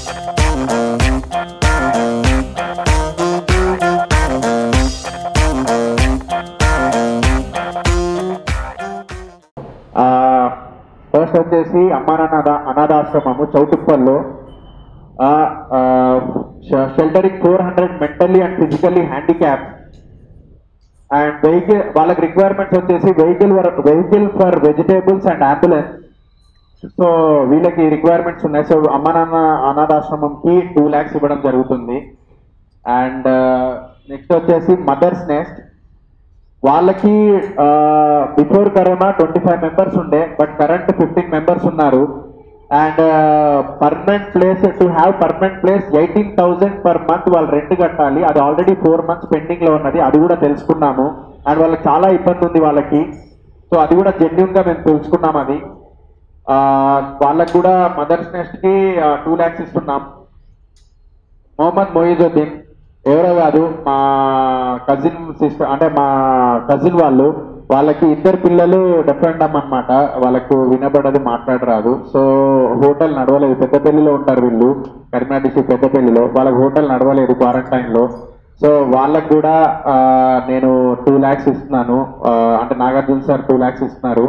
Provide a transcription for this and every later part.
First వచ్చేసి అమ్మానాన్న అనాథాశ్రమము చౌటుప్పల్లో sheltering four hundred mentally and physically handicap and vehicle వాళ్ళకి రిక్వైర్మెంట్స్ వచ్చేసి vehicle vehicle for vegetables and ambulance so వీళ్ళకి రిక్వైర్మెంట్స్ ఉన్నాయి సో అమ్మ నాన్న అనాథాశ్రమంకి టూ ల్యాక్స్ ఇవ్వడం జరుగుతుంది అండ్ నెక్స్ట్ వచ్చేసి మదర్స్ నెస్ట్ వాళ్ళకి before corona twenty five members ఉండే బట్ కరెంట్ ఫిఫ్టీన్ మెంబర్స్ ఉన్నారు and permanent place to have permanent place eighteen thousand per month వాళ్ళు రెంట్ కట్టాలి అది ఆల్రెడీ ఫోర్ మంత్స్ పెండింగ్ లో ఉన్నది అది కూడా తెలుసుకున్నాము అండ్ వాళ్ళకి చాలా ఇబ్బంది ఉంది వాళ్ళకి సో అది కూడా జెన్యున్ గా మేము తెలుసుకున్నాం అది ఆ, వాళ్ళకి కూడా మదర్స్ నెస్ట్ కి టూ ల్యాక్స్ ఇస్తున్నాం మొహమ్మద్ మొయిజుద్దీన్ ఎవరో కాదు మా కజిన్ సిస్టర్ అంటే మా కజిన్ వాళ్ళు వాళ్ళకి ఇద్దరు పిల్లలు డిఫరెండమ్ అన్నమాట వాళ్ళకు వినబడదు మాట్లాడరాదు సో హోటల్ నడవలేదు పెద్దపల్లిలో ఉంటారు వీళ్ళు కరీంనగర్ డిస్ట్రిక్ట్ పెద్దపల్లిలో వాళ్ళకి హోటల్ నడవలేదు క్వారంటైన్ లో సో వాళ్ళకు కూడా ఆ, నేను టూ ల్యాక్స్ ఇస్తున్నాను ఆ, అంటే నాగార్జున సార్ టూ ల్యాక్స్ ఇస్తున్నారు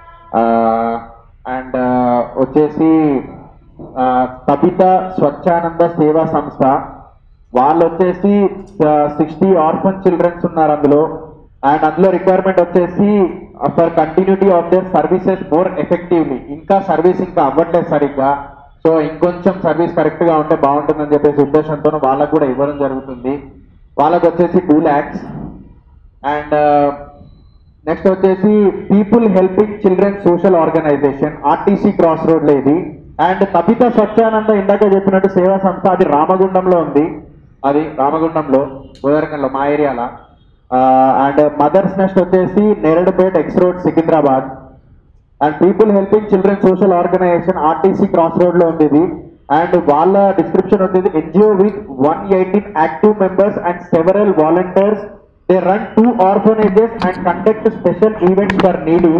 అండ్ వచ్చేసి ఆ, తబిత స్వచ్ఛానంద సేవా సంస్థ వాళ్ళు వచ్చేసి సిక్స్టీ ఆర్ఫన్ చిల్డ్రన్స్ ఉన్నారు అందులో అండ్ అందులో రిక్వైర్మెంట్ వచ్చేసి for continuity of their services more effectively ఇంకా సర్వీస్ ఇంకా అవ్వట్లేదు సరిగ్గా సో ఇంకొంచెం సర్వీస్ కరెక్ట్ గా ఉంటే బాగుంటుందని చెప్పేసి ఉద్దేశంతో వాళ్ళకు కూడా ఇవ్వడం జరుగుతుంది వాళ్ళకి వచ్చేసి టూ ల్యాక్స్ అండ్ నెక్స్ట్ వచ్చేసి people helping children social organisation RTC cross road లో ఇది అండ్ తబిత స్వచ్ఛానంద ఇందాక చెప్పినట్టు సేవా సంస్థ అది రామగుండంలో ఉంది అది రామగుండంలో గోదావరికంలో మా ఏరియాలో అండ్ మదర్స్ నెస్ట్ వచ్చేసి Neredmet X road Secunderabad and people helping children social organisation RTC cross road లో ఉంది ఇది అండ్ వాళ్ళ డిస్క్రిప్షన్ వచ్చేది NGO with one eighteen active members and several volunteers they run two orphanages and conduct special events for needy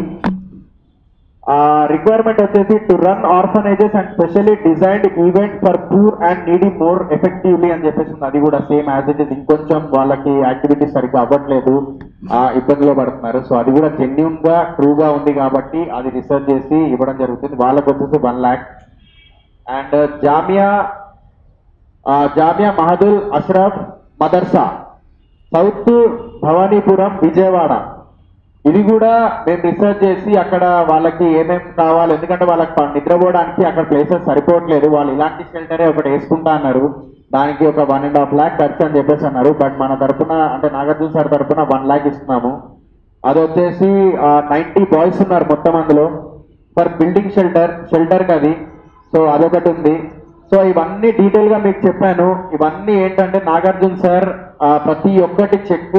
requirement వచ్చేసి to run orphanages and specially designed event for poor and needy more effectively అని చెప్పేసి ఉంది. అది కూడా same as it is ఇంకొంచెం వాళ్ళకి activities సరిగ్గా అవ్వట్లేదు ఆ, ఇబ్బందిలో పడుతున్నారు సో అది కూడా జెన్యున్ గా ట్రూ గా ఉంది కాబట్టి అది రీసెర్చ్ చేసి ఇవ్వడం జరుగుతుంది వాళ్ళకి వచ్చేసి వన్ ల్యాక్ అండ్ జామియా ఆ, జామియా మహదుల్ అష్రఫ్ మదర్సా సౌత్ భవానీపురం విజయవాడ ఇది కూడా మేము రీసెర్చ్ చేసి అక్కడ వాళ్ళకి ఏమేమి కావాలి ఎందుకంటే వాళ్ళకి ప- నిద్రపోవడానికి అక్కడ ప్లేసెస్ సరిపోవట్లేదు వాళ్ళు ఇలాంటి షెల్టరే ఒకటి వేసుకుంటా అన్నారు దానికి ఒక వన్ అండ్ హాఫ్ ల్యాక్ ఖర్చు అని చెప్పేసి అన్నారు బట్ మన తరపున అంటే నాగార్జున సార్ తరపున వన్ ల్యాక్ ఇస్తున్నాము అది వచ్చేసి నైంటీ బాయ్స్ ఉన్నారు మొత్తం అందులో ఫర్ బిల్డింగ్ షెల్టర్ షెల్టర్కి అది సో అదొకటి ఉంది సో ఇవన్నీ డీటెయిల్ గా మీకు చెప్పాను ఇవన్నీ ఏంటంటే నాగార్జున సార్ ఆ, ప్రతి ఒక్కటి చెక్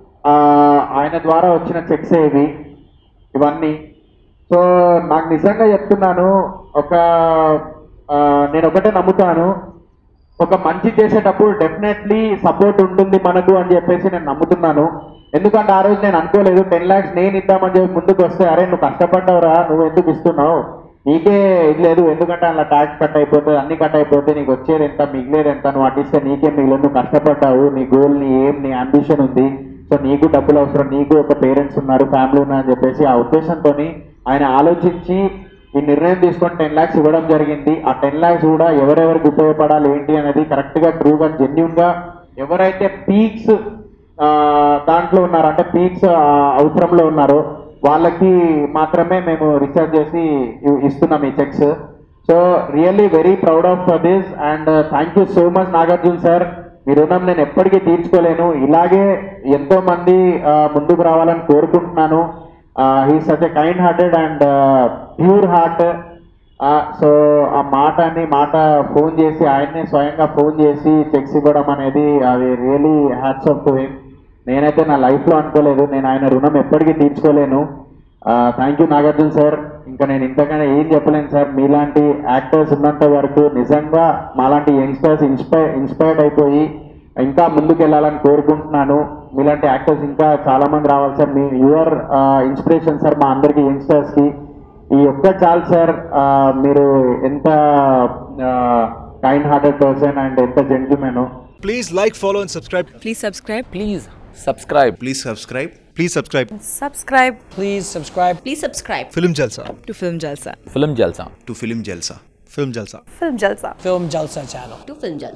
ఆయన ద్వారా వచ్చిన చెక్స్ ఇవి ఇవన్నీ సో నాకు నిజంగా చెప్తున్నాను ఒక ఆ, నేను ఒకటే నమ్ముతాను ఒక మంచి చేసేటప్పుడు డెఫినెట్లీ సపోర్ట్ ఉంటుంది మనకు అని చెప్పేసి నేను నమ్ముతున్నాను ఎందుకంటే ఆ రోజు నేను అనుకోలేదు టెన్ లాక్స్ నేను ఇద్దామని చెప్పి ముందుకు వస్తే అరే నువ్వు కష్టపడ్డావురా నువ్వు ఎందుకు ఇస్తున్నావు నీకే ఇది లేదు ఎందుకంటే అలా ట్యాక్స్ కట్ అయిపోతుంది అన్ని కట్ అయిపోతే నీకు వచ్చేది ఎంత మిగిలేదు ఎంత నువ్వు అట్టిస్తే నీకే మిగిలేదు నువ్వు కష్టపడ్డావు నీ గోల్ నీ ఏం నీ అంబిషన్ ఉంది సో నీకు డబ్బులు అవసరం నీకు ఒక పేరెంట్స్ ఉన్నారు ఫ్యామిలీ ఉన్నారని చెప్పేసి ఆ ఉద్దేశంతో ఆయన ఆలోచించి ఈ నిర్ణయం తీసుకొని టెన్ లాక్స్ ఇవ్వడం జరిగింది ఆ టెన్ లాక్స్ కూడా ఎవరెవరికి ఉపయోగపడాలి ఏంటి అనేది కరెక్ట్ గా ట్రూగా జెన్యున్ గా ఎవరైతే పీక్స్ దాంట్లో ఉన్నారు అంటే పీక్స్ అవసరంలో ఉన్నారో వాళ్ళకి మాత్రమే మేము రీఛార్జ్ చేసి ఇ- ఇస్తున్నాం ఈ checks so really very proud of this and thank you so much Nagarjuna sir మీ రుణం నేను ఎప్పటికీ తీర్చుకోలేను ఇలాగే ఎంతో మంది ఆ, ముందుకు రావాలని కోరుకుంటున్నాను he such a kind hearted and pure heart so ఆ మాటని మాట ఫోన్ చేసి ఆయన్నే స్వయంగా ఫోన్ చేసి చెక్స్ ఇవ్వడం అనేది అది really hats off to him నేనైతే నా లైఫ్ లో అనుకోలేదు నేను ఆయన రుణం ఎప్పటికీ తీర్చుకోలేను థ్యాంక్ యూ నాగార్జున సార్ ఇంకా నేను ఇంతకన్నా ఏం చెప్పలేను సార్ మీలాంటి యాక్టర్స్ ఉన్నంత వరకు నిజంగా మాలాంటి యంగ్స్టర్స్ ఇన్స్పైర్ ఇన్స్పైర్డ్ అయిపోయి ఇంకా ముందుకు వెళ్ళాలని కోరుకుంటున్నాను మీలాంటి యాక్టర్స్ ఇంకా చాలా మంది రావాలి సార్ మీ యువర్ ఇన్స్పిరేషన్ సార్ మా అందరికి యంగ్స్టర్స్ కి ఈ ఒక్క చాలు సార్ ఆ, మీరు ఎంత కైండ్ హార్టెడ్ పర్సన్ అండ్ ఎంత gentlemen Please like, follow, and subscribe. Please subscribe. Please subscribe. Please subscribe. Please subscribe. Subscribe Please subscribe Please subscribe Film Jalsa. to Film Jalsa. Film Jalsa. To Film Jalsa. Film Jalsa. Film Jalsa. Film Jalsa channel. To Film Jalsa.